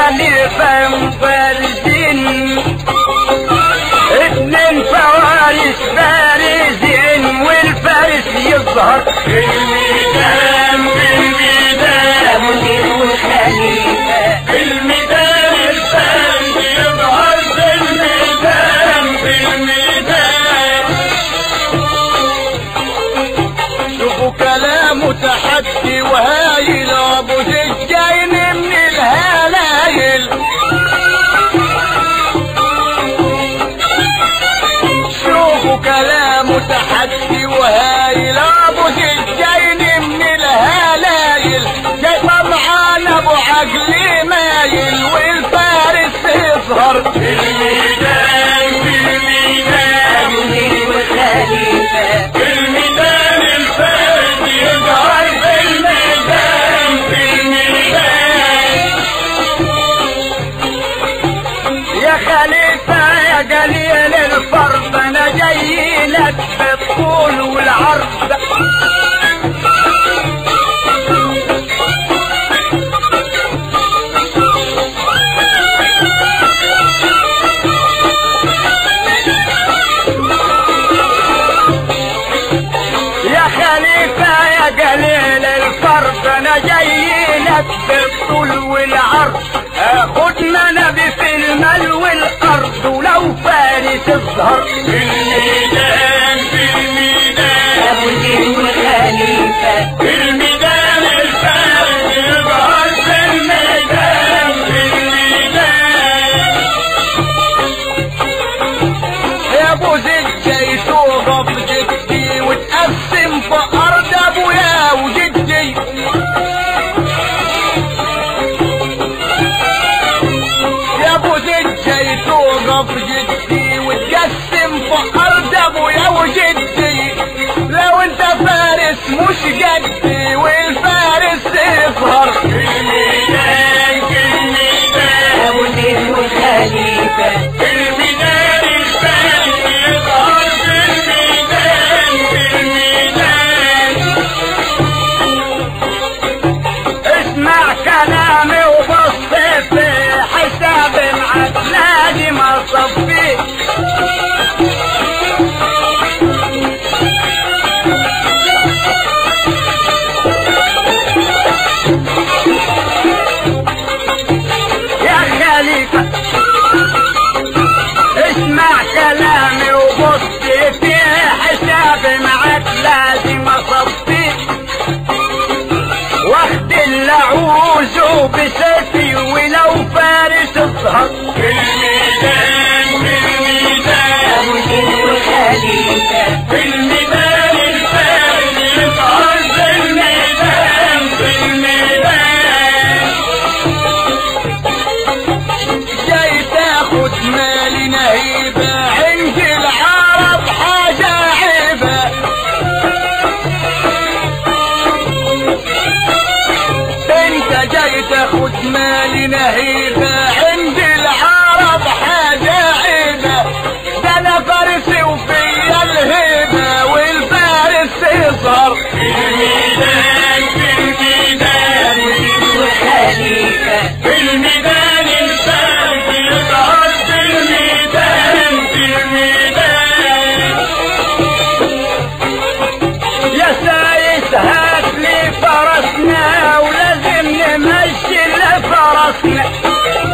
خليفة مفارسين اتنين فوارس بارزين والفارس يظهر في الميدان في الميدان مدير والخليفة في الميدان الفارس يظهر في الميدان في الميدان شوفوا كلامه تحدي وهايل ابو زيد جاي من الهلايل شوفوا كلامه تحدي وهايل ابو زيد جاي من الهلايل جاي طمعان ابو عقلي مايل والفارس يظهر في الميدان في الميدان مدير والخليفة في الميدان الفارس يظهر في الميدان في الميدان يا خليفة يا قليل الفرد انا جاي لك بالطول والعرض يا خليفة يا قليل الفرد انا جاي لك بالطول والعرض اخد منبي في المال والارض ولو فارس الظهر في الميدان في الميدان مدير والخليفة في الميدان الفارس يظهر في الميدان في الميدان يا ابو زيد جاي توقف جدي وتقسم في ارض ابويا وجدي يا ابو زيد جاي توقف جدي وتقسم في ارض ابويا وجدي لو انت فارس مش جدي والفارس يظهر في الميدان في الميدان مدير والخليفة في الميدان الفارس يظهر في الميدان في الميدان اسمع كلامي وبص في حساب معك لازم اصفيه يا خليفة اسمع كلامي وبص في حساب معك لازم اصفيه واخد اللي اعوزه بسيفي ولو فارس الظهر في الميدان في الميدان مدير والخليفة في الميدان الفارس يظهر في الميدان في الميدان جاي تاخد مالي نهيبة عند العرب حاجة عيبة انت جاي تاخد مالي نهيبة عند العرب حاجة عيبة ده انا فارسي وفيا الهيبة والفارس يظهر في الميدان في الميدان والخليفة في الميدان الفارس يظهر في الميدان في الميدان يا سايس هات لي فرسنا ولازم نمشي لفرسنا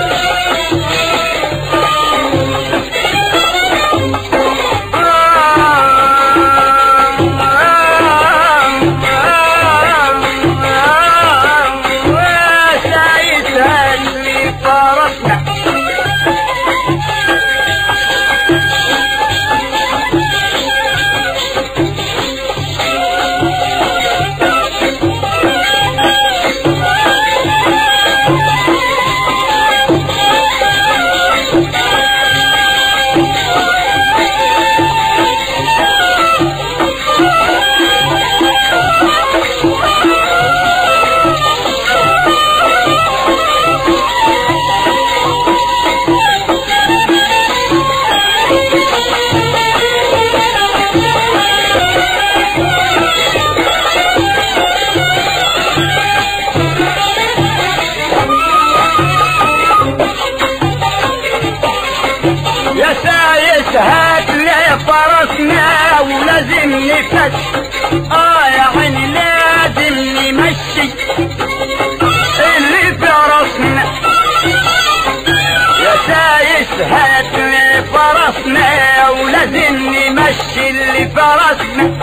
اللي فرسنا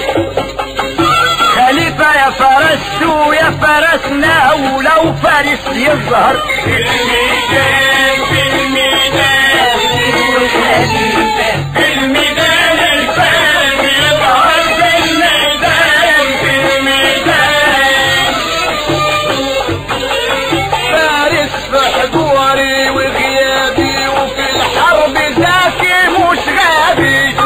خليفة يا فرسته يا فرسنا ولو فارس يظهر في الميدان في الميدان والخليفة في الميدان الفارس يظهر في الميدان في الميدان فارس في حضوري وغيابي وفي الحرب ذاكي مش غابي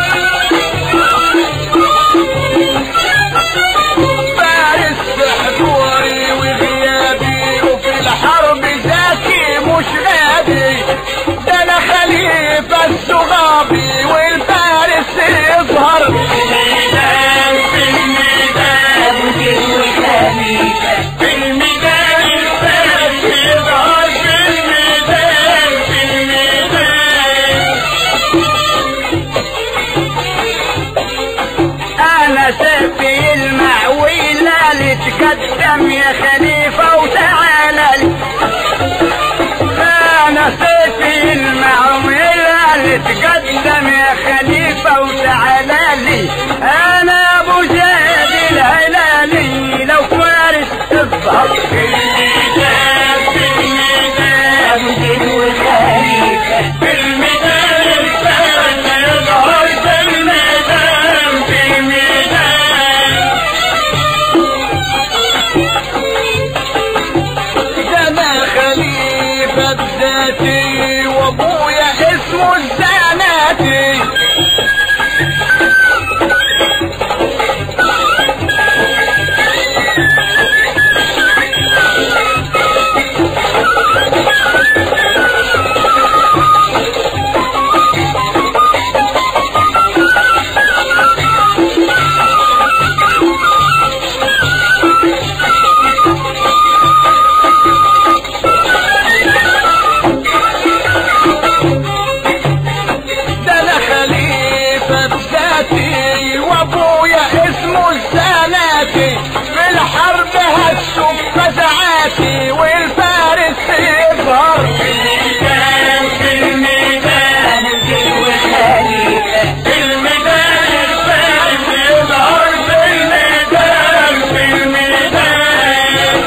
فارس في حضوري وغيابي وفي الحرب ذاكي مش غابي ده انا خليفة الصغابي والفارس يظهر في الميدان في الميدان والخليفة في الميدان الفارس يظهر في الميدان في الميدان انا سيفي المعويلة اللي تقدم يا خليفة وتعالى لي انا سيفي المعويلة اللي تقدم يا خليفة وتعالى لي انا ابو زيد الهلالي لو فارس تظهر في الميدان في الميدان والخليفة في الميدان الفارس يظهر في الميدان في الميدان ده انا خليفة ذاتي وابويا اسمه الزناتي ده انا خليفة ذاتي وابويا اسمه الزناتي في الحرب هتشوف فزعاتي والفارس يظهر في الميدان في الميدان والخليفة في الميدان الفارس يظهر في الميدان في الميدان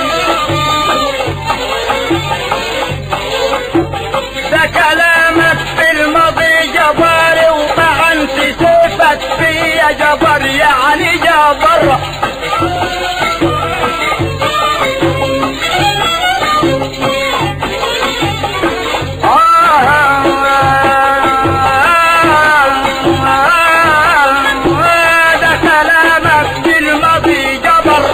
ده كلامك في الماضي جبار وطعنت سيفك فيا جبر يعني جبر ده كلامك في الماضي جبر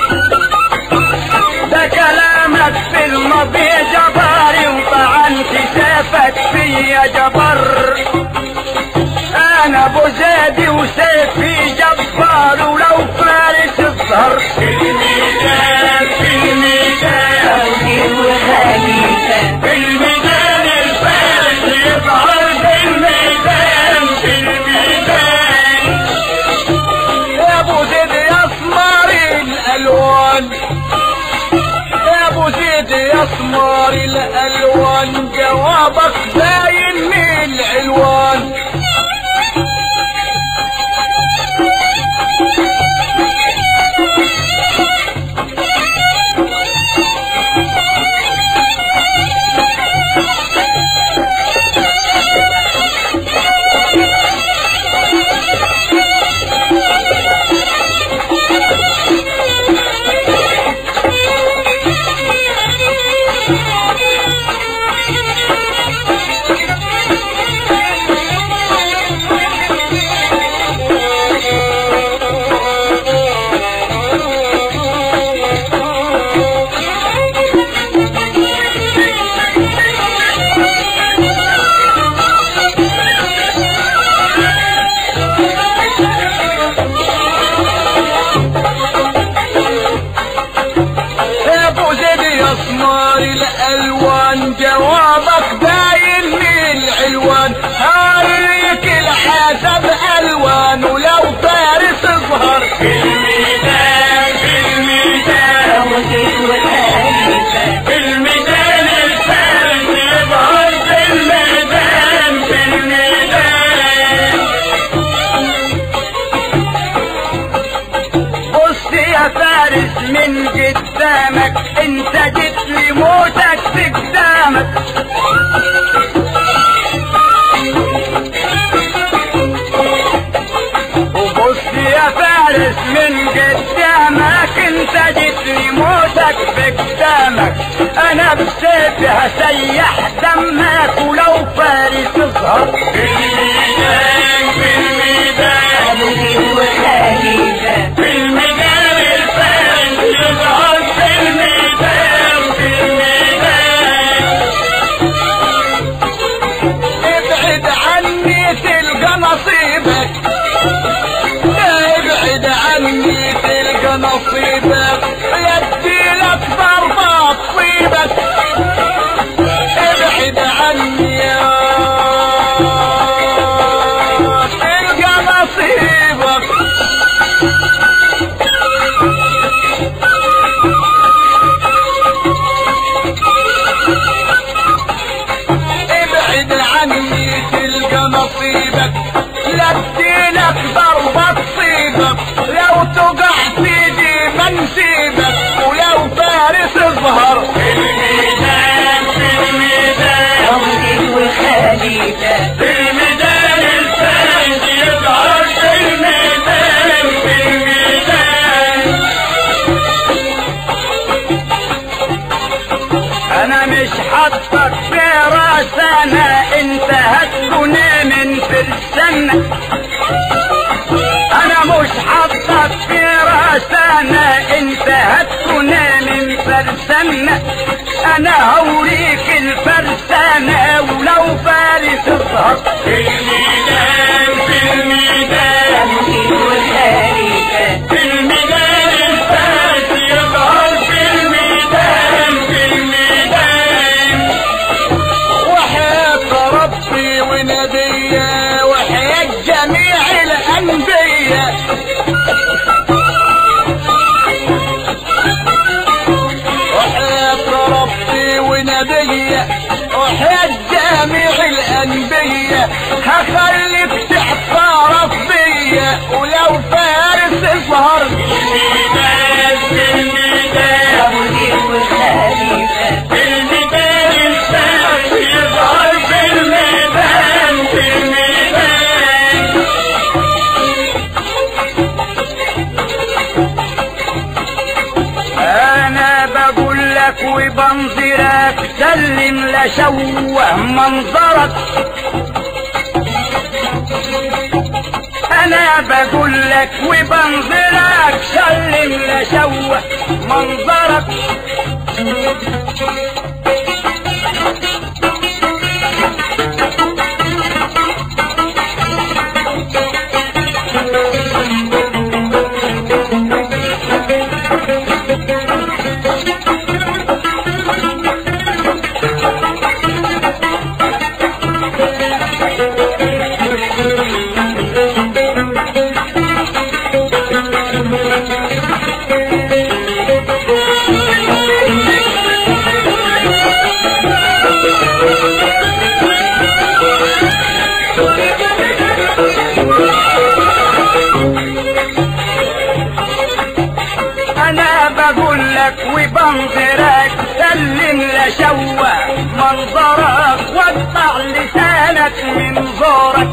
ده كلامك في الماضي جبار وطعنت سيفك فيا جبر انا ابو زيد وسيفي جبار ولو فارس الظهر في الميدان في الميدان والخليفة في الميدان الفارس يظهر في الميدان في الميدان يا ابو زيد يا اسمر الالوان يا ابو زيد يا اسمر الالوان جوابك باين من العلوان يا فارس من قدامك انت جيت لي موتك في قدامك وبص يا فارس من قدامك انت جيت لي موتك في قدامك انا بسيفي هسيح دمك ولو فارس اظهر في الميدان في الميدان في الميدان الفارس يظهر في الميدان في الميدان ابعد عني تلقى نصيبك ابعد عني تلقى نصيبك يدي لك ضربة تصيبك ابعد عني يا تلقى نصيبك ابعد عني تلقى نصيبك لا اديلك ضربة تصيبك لو تقع في دي منسيبك ولو فارس اظهر في الميدان في الميدان في الميدان الفارس يظهر في الميدان في الميدان انا مش حاطك في راسنا انت هتكون من فرسنا انا مش حاطك في راسنا انت هتكون من فرسنا انا هوريك الفرسانة ولو فارس اظهر في الميدان في الميدان في الميدان الفارس يظهر في الميدان في الميدان وحياة ربي ونبيه وحياة جميع الأنبياء وحياة ربي ونبيه وحياة جميع الأنبياء هخليك تحترف بيا ولو فارس اظهر الميدان في الميدان في الميدان الفارس يظهر في الميدان في الميدان انا بقول لك وبنظرك سلم لشوه منظرك انا بقول لك وبنظرك سلم لشوه منظرك انا بقول لك وبنظرك سلم لشوه منظرك واقطع لسانك من زورك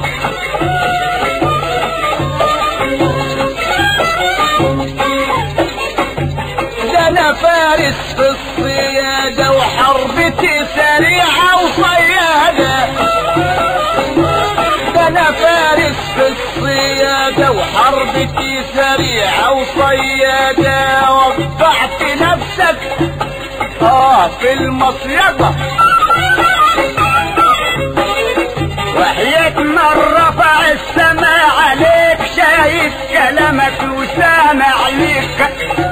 ده انا فارس في الصيادة وحربتي سريعة وصيادة ده انا فارس في الصيادة وحربتي سريعة وصيادة وضعت نفسك اه في المصيدة وحياة من رفع السماء عليك شايف كلامك وسامع ليك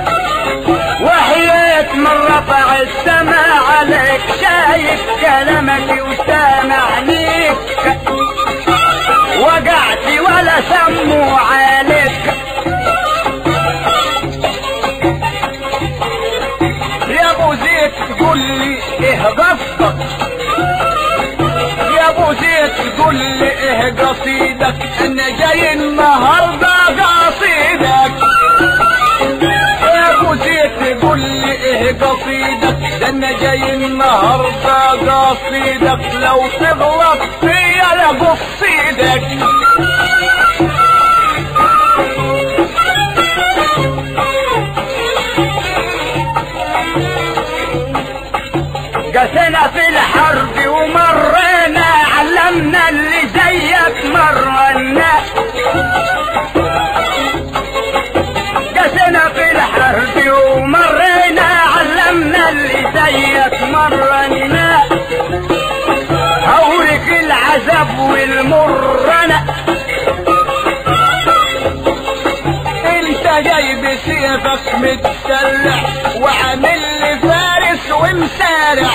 وحياة من رفع السماء عليك شايف كلامك وسامع ليك وقعت ولا سموا عليك يا ابو زيد قول لي ايه قصدك يا ابو زيد قول لي ايه قصيدك انا جاي النهارده قصيدك تقول لي ايه قصيدك ده انا جاي النهارده قصيدك لو تغلط فيا لا قصيدك قسنا في الحرب ومرينا علمنا اللي زيك مرنا قسنا في الحرب ومرينا علمنا اللي زيك مرنا هورك العذاب والمرنا انت جاي بسيفك متسلح وعامل لي فارس ومسارع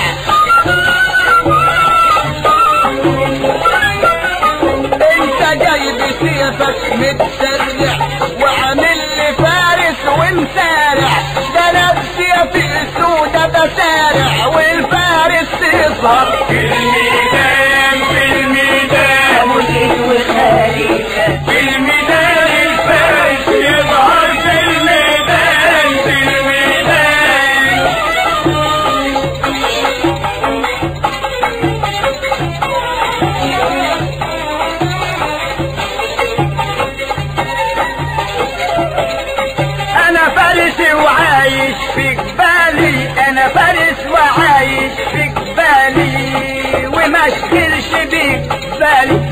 انت جاي بسيفك متسرع وعامل لي فارس ومسارع ده انا بسيفي سودة بسارع والفارس يظهر في الميدان في الميدان مجيد وخليفة في الميدان الفارس يظهر في الميدان في الميدان انا فارس وعايش في جبالي انا فارس وعايش في جبالي وما اشغلش بيك بالي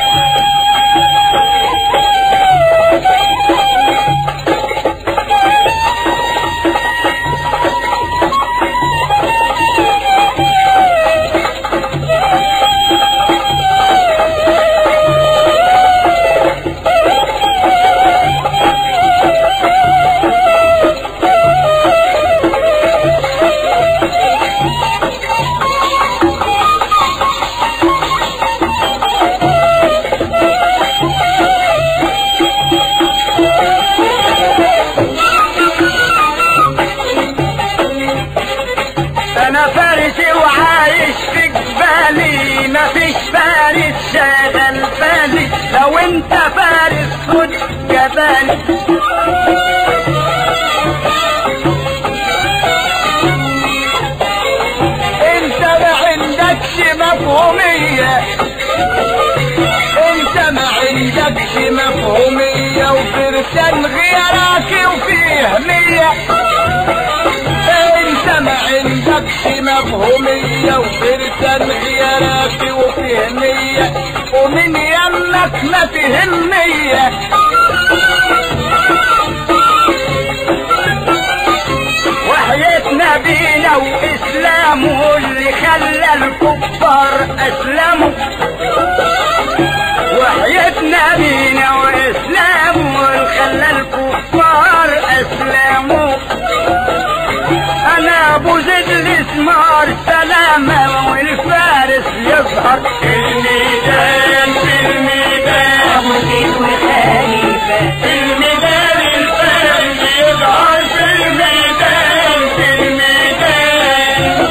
انا فارس وعايش في جبالي مفيش فارس شاغل بالي لو انت فارس خد جبالي انت ما عندكش مفهومية انت ما عندكش مفهومية وفرسان غيرك وفيه مية انت ما عندكش مفهومية وفرسان غيرك وفيه مية ومن يمك ما تهمية وحياة نبينا وإسلامه اللي خلى الكفار أسلموا وحياة نبينا وإسلامه اللي خلى الكفار أسلموا أنا أبو زيد الإسمار سلامة والفارس يظهر في الميدان في الميدان مجيد وخليفة في الميدان الفارس يظهر في الميدان في الميدان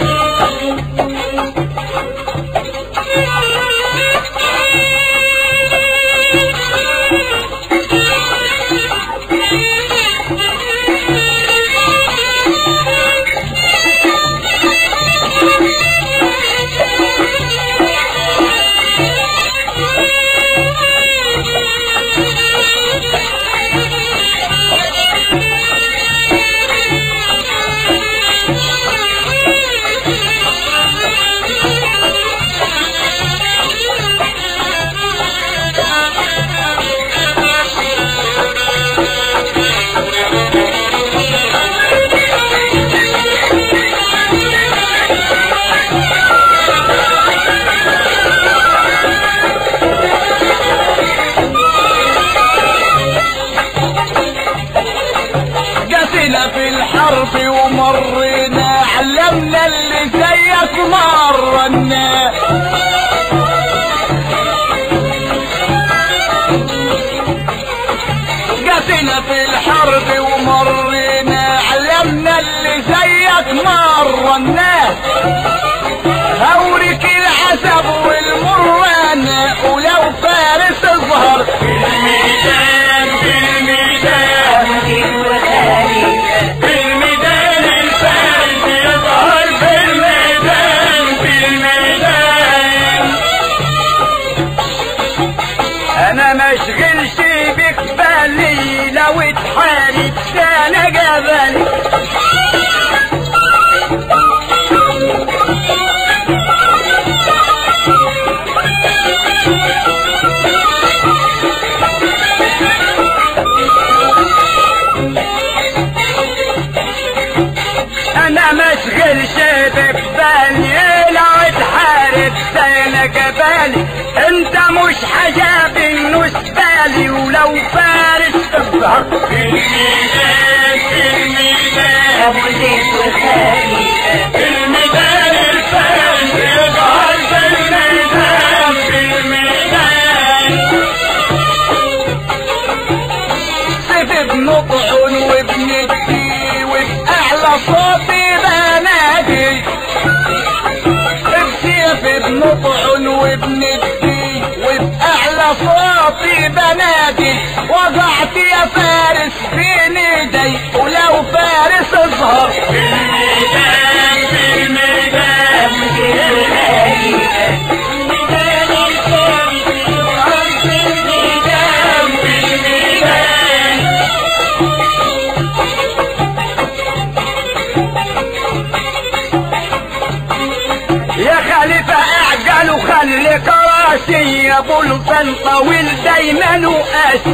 قتل في الحرب ومرنا علمنا اللي زيك مرنا قتل في الحرب ومرنا علمنا اللي زيك مرنا هورك العسب والمران ولو فارس اظهر في الميدان في الميدان مجيد وخليفة في الميدان مشغلش ببالي لو تحارب زي جبالي انت مش حاجة بالنسبة لي ولو فارس تظهر في الميدان في الميدان ابو زيد وخليفة في الميدان الفارس يظهر في الميدان في الميدان سيف ابن طعن وابن الدي وبأعلى صوتي بنادي بسيف ابن طعن وابن الدي وبأعلى صوتي بنادي وضعت يا فارس في ايدي ولو فارس اظهر في الميدان في الميدان ابو زيد وخليفة الميدان الفارس يظهر في الميدان في الميدان يا خليفة اعجل وخلي كراسي يا ابو لسان طويل دايما وقاسي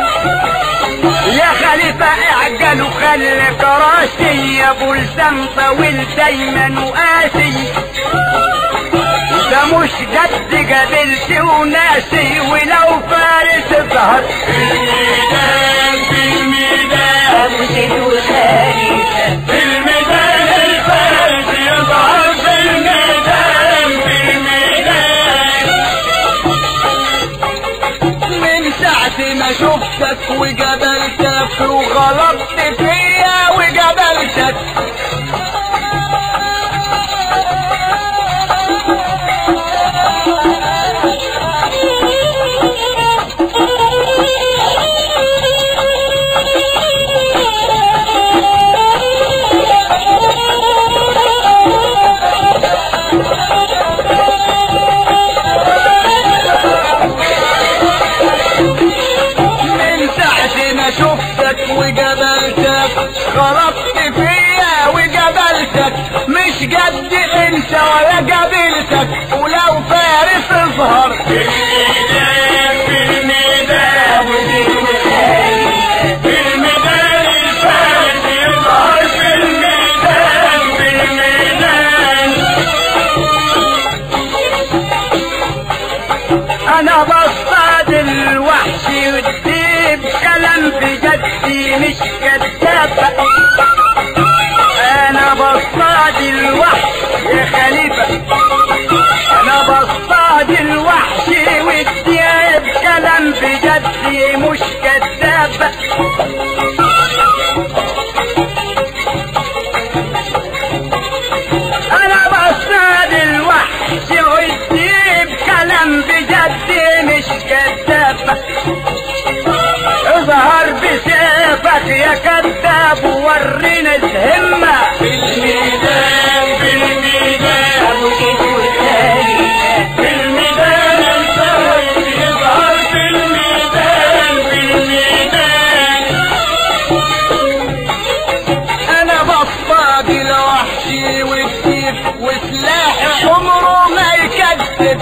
يا خليفة اعجل وخلي كراسي يا ابو لسان طويل دايما وقاسي ده مش جد قابلتي وناسي ولو فارس ظهر في الميدان في الميدان ابو زيد وخليفة في الميدان الفارس يظهر في الميدان في الميدان من ساعة ما شفتك وقابلتك وغلطت فيا وقابلتك من ساعة ما شفتك وقابلتك غلطت فيا وقابلتك مش قد انت ولا قابلتك ولو فارس اظهر في الميدان في الميدان ابو زيد وخليفة في الميدان الفارس يظهر في الميدان في الميدان انا بصطاد الوحش والديب كلام بجدي مش كذاب انا بصطاد الوحش يا خليفة انا بصطاد الوحش والديب كلام بجدي مش كذاب انا بصطاد الوحش والديب كلام بجدي مش كذاب اظهر بسيفك يا كذاب وورينا الهمة في الميدان في الميدان ابو زيد وخليفة في الميدان الفارس يظهر في الميدان في الميدان انا بصطاد الوحش والديب وسلاحي عمره ما يكذب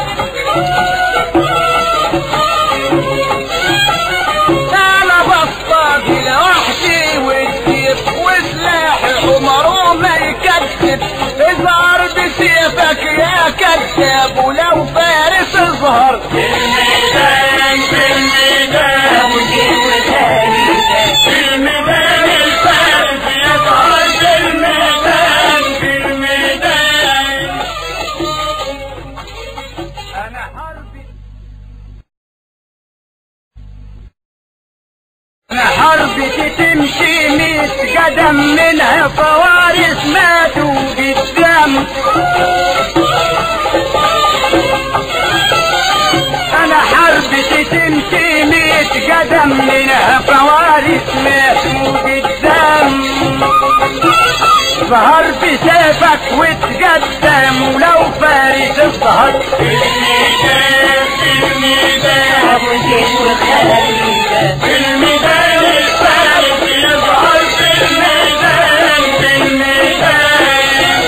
انا بصطاد الوحش والديب وسلاحي عمره ما يكذب اظهر بسيفك يا كذاب ولو فارس اظهر في الميدان في الميدان ابو زيد وخليفة في الميدان الفارس يظهر في الميدان في الميدان انا حربي انا حربتي تمشي ميت قدم منها فوارس ماتوا بالدم انا حربتي تمشي ميت قدم منها فوارس ماتوا بالدم ظهر بسيفك وتقدم ولو فارس الظهر في الميدان في الميدان ابو زيد وخليفة في الميدان الفارس يظهر في الميدان في الميدان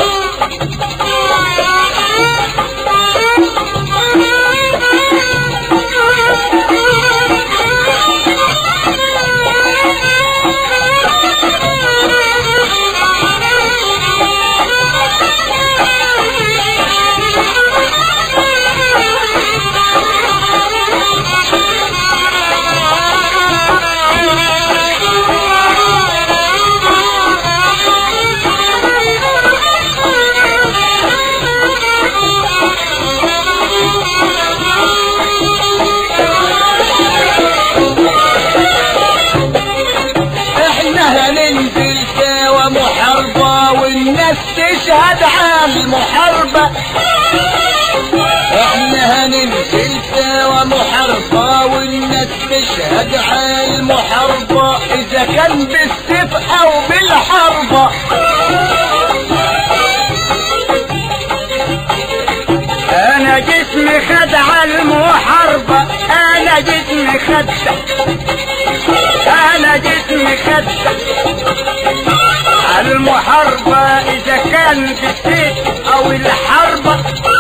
Thank you. المحاربة احنا هننزل سوا محاربة والناس تشهد على المحاربة اذا كان بالسيف او بالحربة انا جسمي خدع المحاربة انا جسمي خدع انا جسمي خدع المحاربة اذا كان بالسيف او الحربة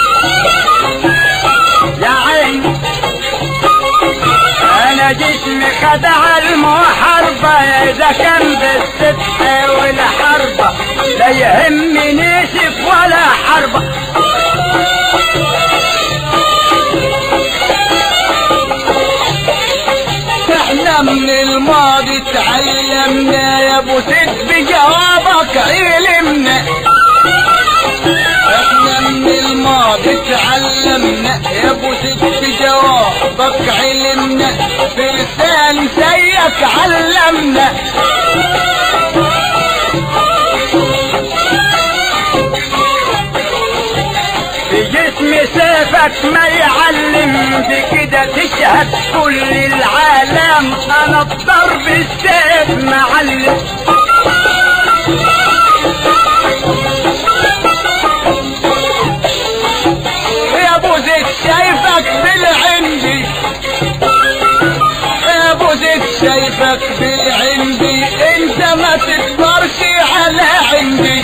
يا عيني انا جسمي خدع المحاربة اذا كان بالسيف او الحربة لا يهمني سيف ولا حربة احنا من الماضي تعلمنا يا ابو سيد بجوابك علمنا احنا من الماضي تعلمنا يا ابو سيد بجوابك علمنا بلسان زيك علمنا في جسم سيفك ما يعلم بكده تشهد كل العالم انا الضرب السيف معلم يا ابو زيد شايفك بالعندي يا ابو زيد شايفك بالعندي انت ما تكبرش على عندي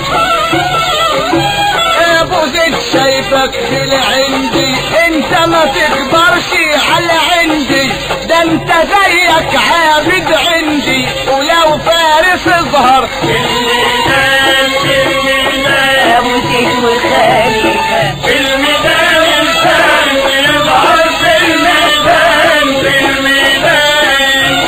يا ابو زيد شايفك بالعندي انت ما تكبرش على عندي ده انت زيك عابد عندي ولو فارس اظهر الميدان الميدان ابو زيد والخليفة الميدان الفن يظهر في الميدان في الميدان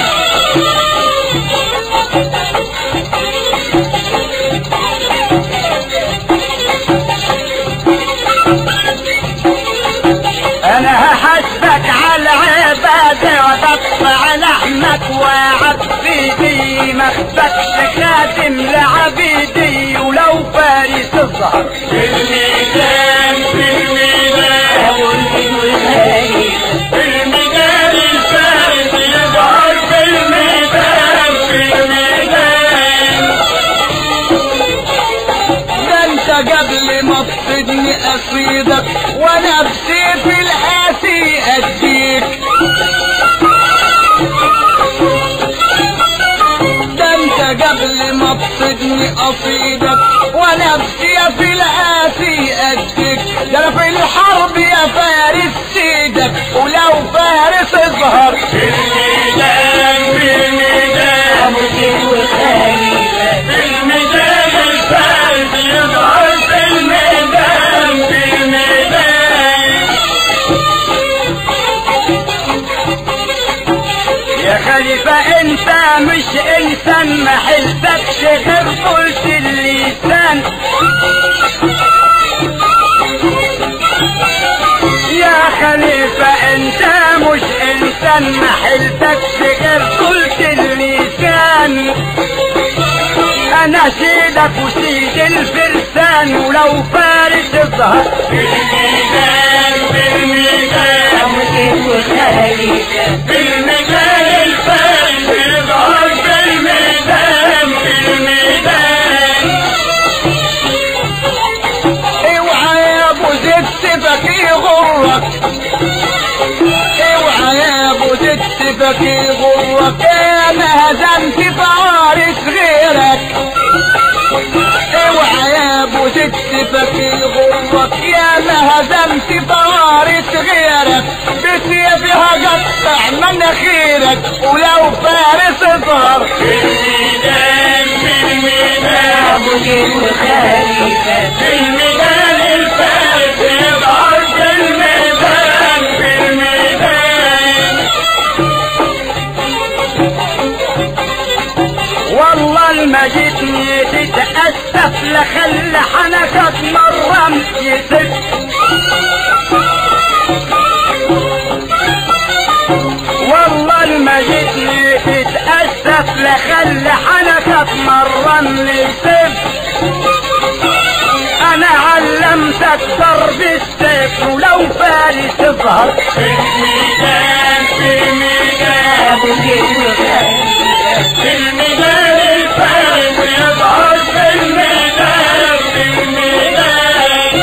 انا هحسبك على عبادة وتقطع لحمك وعبيدي ما اخبكش خادم لعبيدي ولو فارس الظهر في الميدان في الميدان ابو زيد والخليفة في الميدان الفارس يظهر في الميدان في الميدان ده انت قبل ما تصيدني اصيدك وانا بسيف القاسي اديك ده انت قبل ما تصيدني اصيدك وانا بسيف القاسي اديك ده انا في الحرب يا فارس سيدك ولو فارس اظهر في الميدان في الميدان ابو زيد والخليفة في الميدان الفارس يظهر في الميدان في الميدان يا خليفة انت مش انسان ما حلتكش غير قلت اللسان يا خليفة انت مش انسان ما حلتكش غير قلت اللسان انا سيدك وسيد الفرسان ولو فارس اظهر في الميدان في الميدان ابو زيد والخليفة في الميدان الفارس يظهر في الميدان في الميدان اوعى يا ابو زيد سيبك يغرك اوعى يا ابو زيد سيبك يغرك انا هزمت فارس غيرك اوعى يا ابو زيد سيبك يغرك يا ما هزمت فارس غيرك بسيفي هقطع مناخيرك ولو فارس اظهر في الميدان في الميدان ابو زيد والخليفة في الميدان الفارس يظهر في الميدان في الميدان والله ما جيتني تتأسف لخلي حنكك مرة يسد والله ما جيتني تتأسف لخلي حنكك مرة يسد انا علم معاك ضرب السيف ولو فارس تظهر في الميدان في الميدان ابو زيد وخليفة في الميدان الفارس يظهر في الميدان في الميدان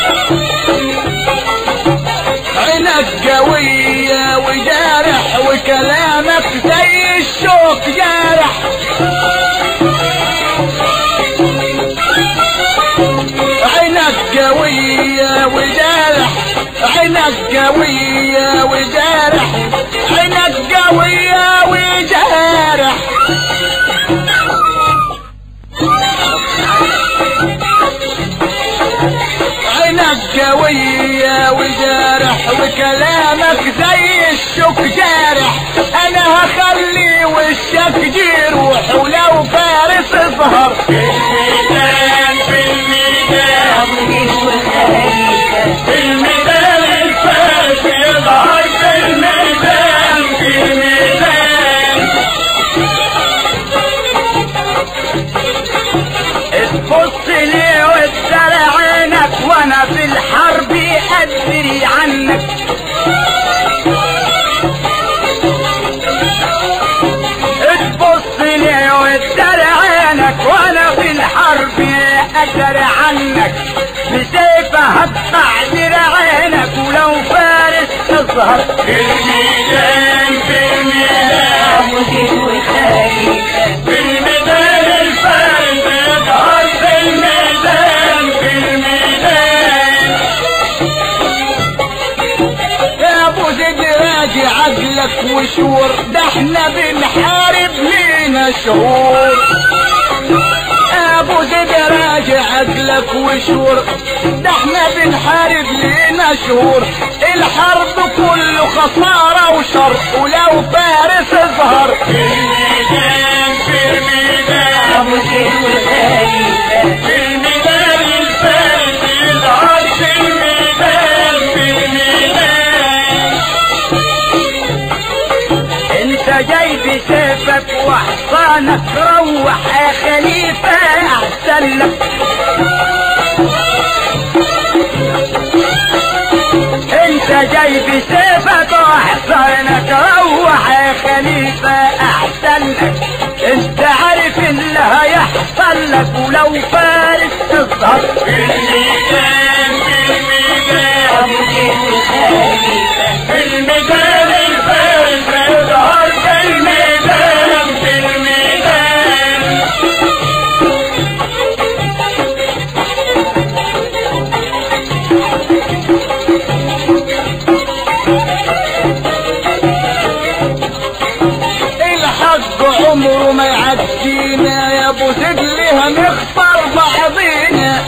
عينك قوية وجارح وكلامك زي الشوك جارح عينك قوية وجارح عينك قوية وجارح عينك قوية وجارح عينك قوية وجارح وكلامك زي الشوك جارح انا هخلي وشك جروح ولو فارس اظهر في الميدان في الميدان ابو زيد وخليفة في الميدان الفارس يظهر في الميدان في الميدان تبص لي وتزرع عينك وانا في الحرب ادري عنك تبص لي وتزرع عينك وانا في الحرب ادري عنك بسيف هقطع دراعينك ولو فارس تظهر في الميدان في الميدان ابو زيد وخليفة في الميدان الفارس يظهر في الميدان في الميدان يا ابو زيد راجع عقلك وشور ده احنا بنحارب لينا شهور يا ابو زيد راجع عقلك وشور ده احنا بنحارب لينا شهور الحرب كله خسارة وشر ولو فارس اظهر في الميدان في الميدان ابو زيد وخليفة في الميدان الفارس يظهر في الميدان في الميدان انت جاي بسيفك وحصانك روح يا خليفة احسن لك انت جاي بسيفك وحصانك روح يا خليفة احسن لك انت عارف اللي هيحصل لك ولو فارس تظهر في الميدان في الميدان ابو زيد وخليفة في الميدان الفارس يظهر في الميدان في الميدان الحق عمره ما يعدينا يا ابو سجل هنخسر بعضينا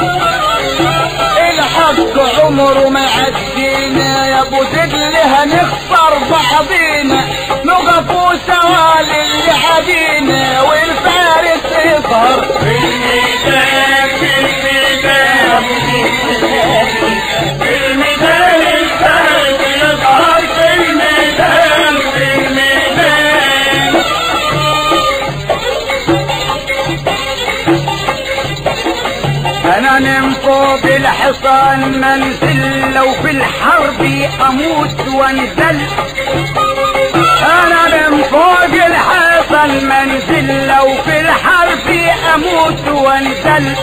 الحق عمره ما يعدينا يا ابو سجل هنخسر بعضينا نقف سوا للي عدينا والفارس يظهر في الميدان في الميدان ابو زيد وخليفة في الميدان الفارس يظهر في الميدان في الميدان انا نم فوق الحصان منزل لو في الحرب اموت وانزل انا نم فوق الحصان منزل لو في الحرب اموت وانزل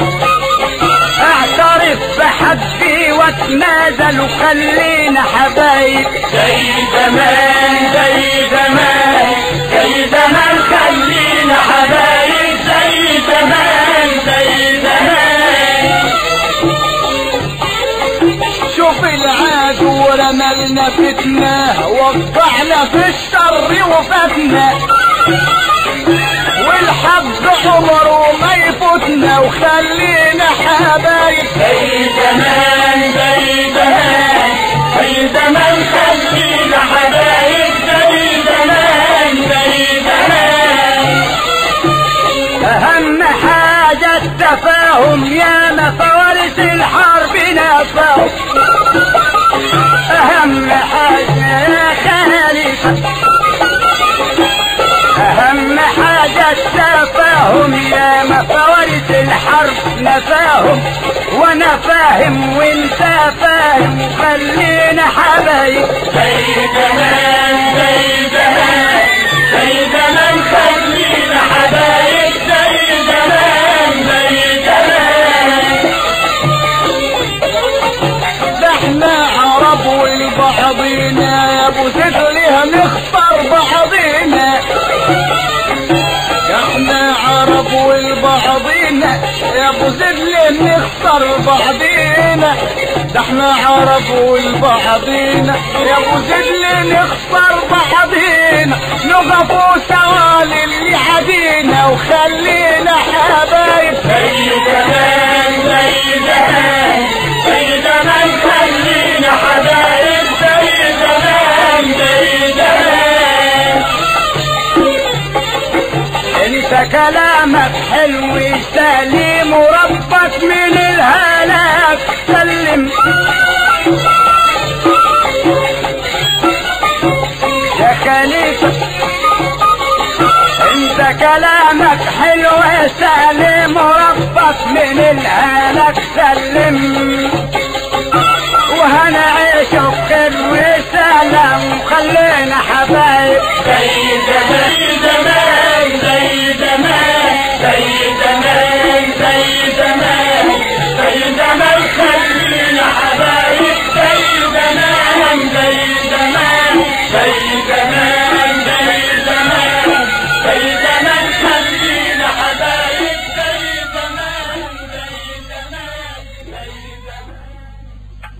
اعترف بحبي واتنازل وخلينا حبايب زي زمان زي زمان زي زمان خلينا حبايب زي زمان زي زمان شوف العدو رملنا فتنة وقعنا في الشر وفاتنا والحق عمره ما يفوتنا وخلينا حبايب زي زمان زي زمان زي زمان خلينا حبايب زي زمان زي زمان اهم حاجة التفاهم يا مفارس الحرب نفاهم اهم حاجة يا خليفة اهم حاجة التفاهم يا مفارس الحرب نفاهم وانا فاهم فاهم وانت فاهم خلينا حبايب زي زمان زي زمان زي زمان خلينا حبايب زي زمان زي زمان ده احنا عرب ولبعضينا يا ابو زيد ليه نختار بعضينا احنا عرب ولبعضينا يا ابو زيد ليه نختار بعضينا ده احنا عرب ولبعضينا يا ابو زيد ليه نختار بعضينا نقفوا سوا للي عدينا وخلينا حبايب زي زمان زي زمان زي زمان خلينا حبايب زي زمان زي زمان انت كلامك حلو سليم وربك من الهلاك سلم يا خليفة انت كلامك حلو سليم وربك من الهلاك سلم وهنعيش بخير وسلام خلينا حبايب زي زمان زي زمان زي زمان زي زمان زي زمان خلينا حبايب زي زمان زي زمان زي زمان زي زمان زي زمان خلينا حبايب زي زمان زي زمان زي زمان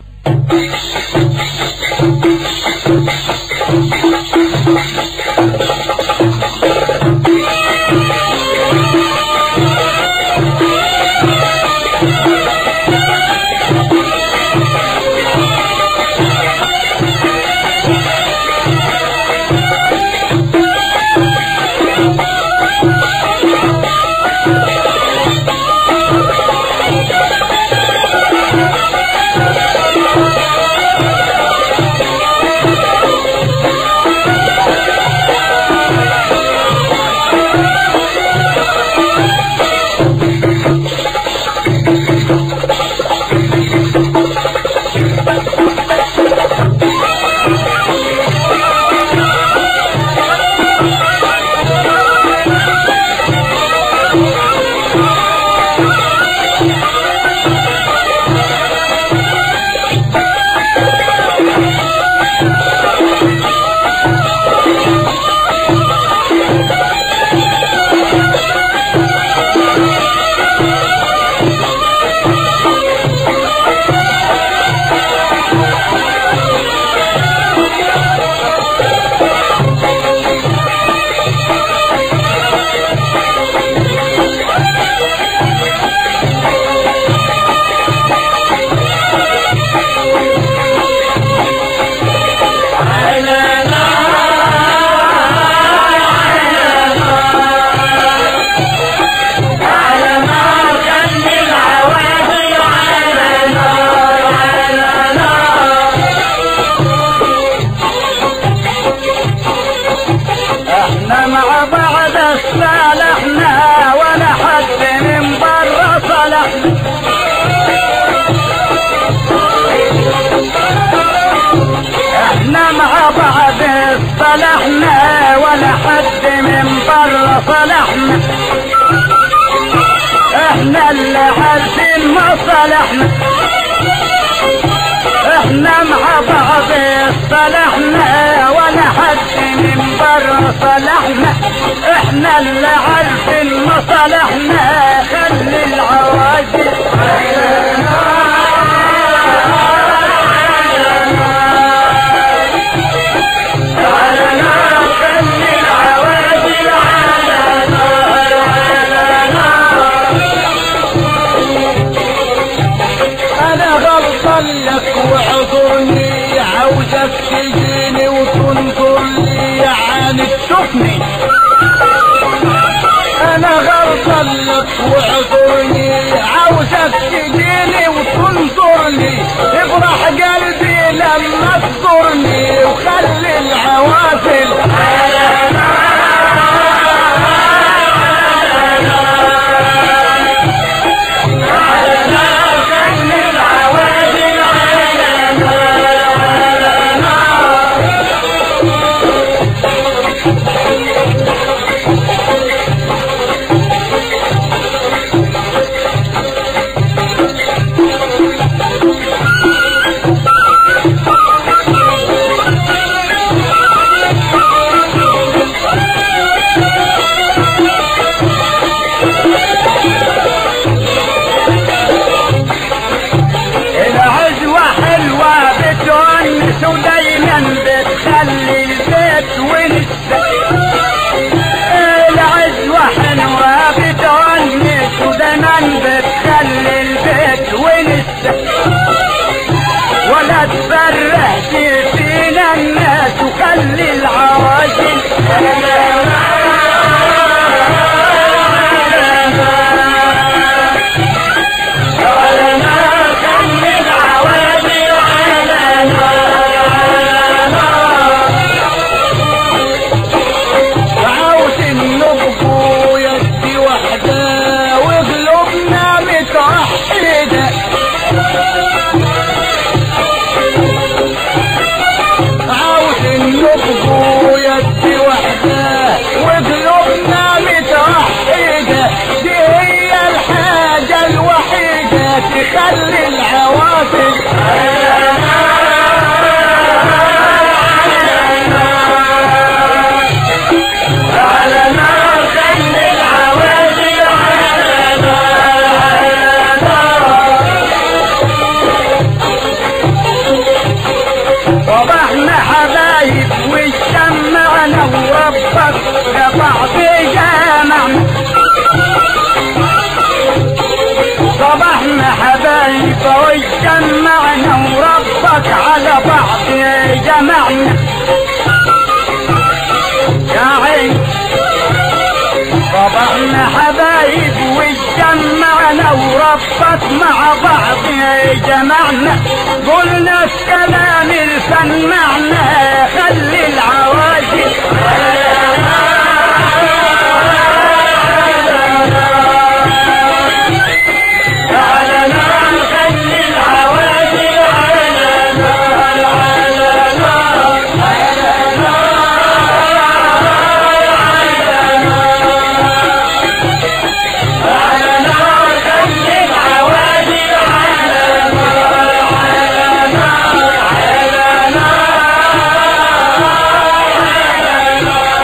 احنا مع بعض صالحنا ولا حد من برا صالحنا احنا مع بعض صالحنا ولا حد من برا صالحنا احنا اللي عارفين مصالحنا احنا مع بعض صالحنا ولا حد من برا صالحنا احنا اللي عارفين مصالحنا خلي العواجل خلي العوادل على نار على نار انا غلطان لك واعذرني عاوزك تجيني وتنظر لي عن تشوفني انا غلطان لك واعذرني عاوزك تجيني وتنظر لي افرح قلبي لما تزورني وخلي العوافل خلي العوادل كرهت فينا الناس وخلي العواجل عاوز النبض يدي وحده وقلوبنا متوحده عاوز النبض يدي وحده وقلوبنا متوحده دي هي الحاجه الوحيده تخلي العواطف على نار خلي العوادي على نار على نار صبحنا حبايب واجتمعنا وربك لبعض جامعنا صبحنا حبايب واجتمعنا وربك على بعض جمعنا يا عين صبحنا حبايب واجتمعنا وربك مع بعض جمعنا قلنا الكلام اللي سمعنا خلي العواجل على نار خلي العوادي على نار على نار على على نار خلي العوادي على نار على نار على نار على نار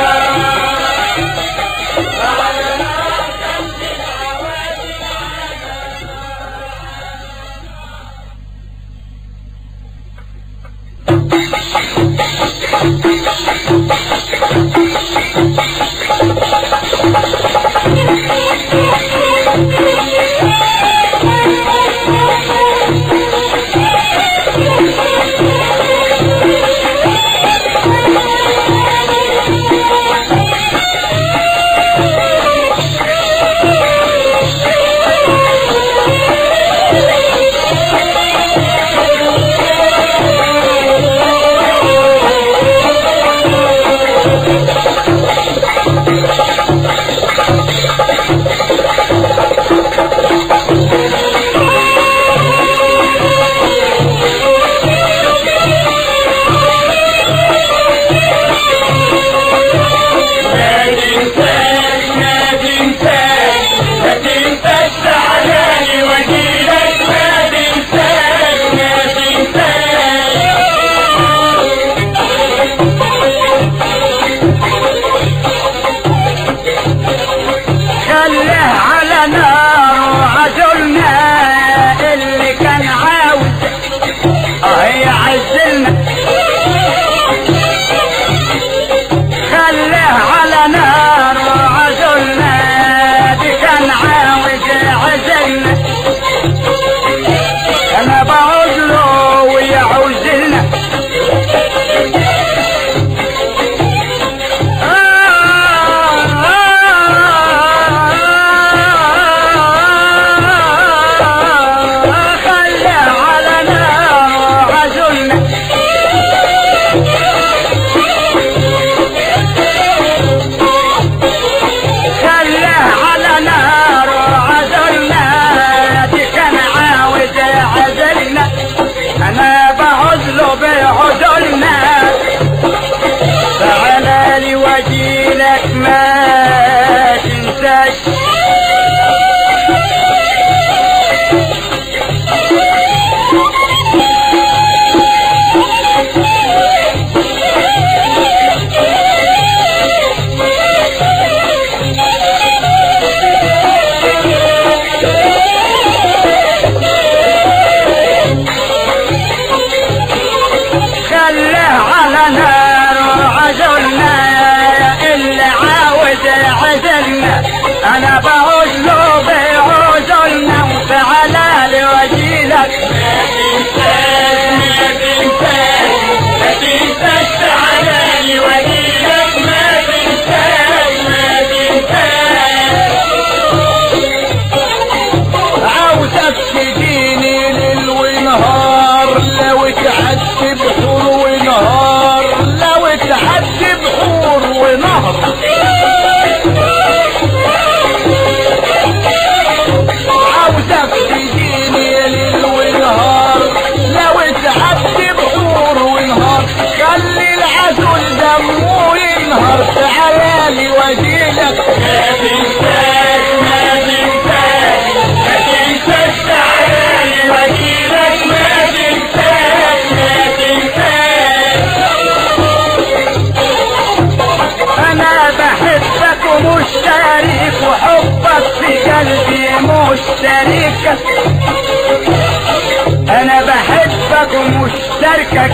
لك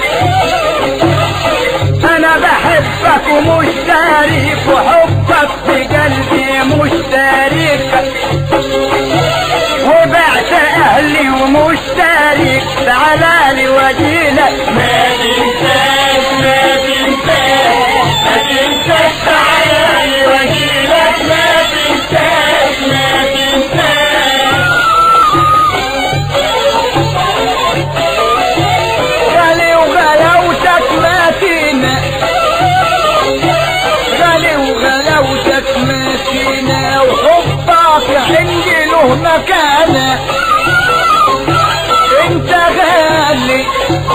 انا بحبك ومشترك وحبك في قلبي مشترك وبعت اهلي ومشترك تعالى واجيلك ما تنساش ما تنساش ما تنساش تعالى واجيلك ما تنساش ما تنساش غالي وغلاوتك ماتينا غالي وغلاوتك ماتينا وحبك عندي له مكانة انت غالي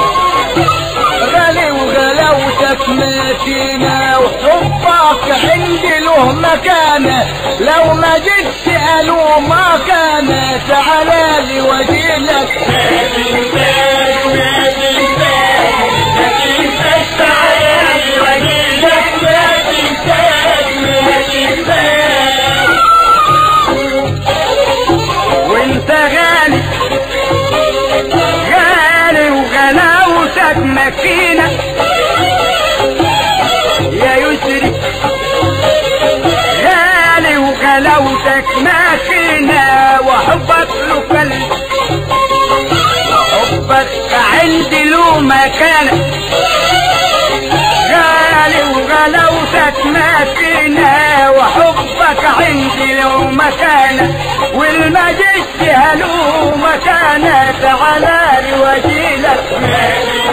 غالي وغلاوتك ماتينا وحبك عندي له مكانة لو ما جيت قالوا ما كان تعالى لي واجيلك ما تنساش ما تنساش ما تنساش تعالى واجيلك ما تنساش ما تنساش وانت غالي غالي وغلاوتك مكينة يا يسري غالي وغلاوتك مكينة وحبك له قلب حبك عندي له مكانة غالي وغلاوتك مكينة وحبك عندي له مكانة والمجد له مكانة تعالى لي واجيلك ما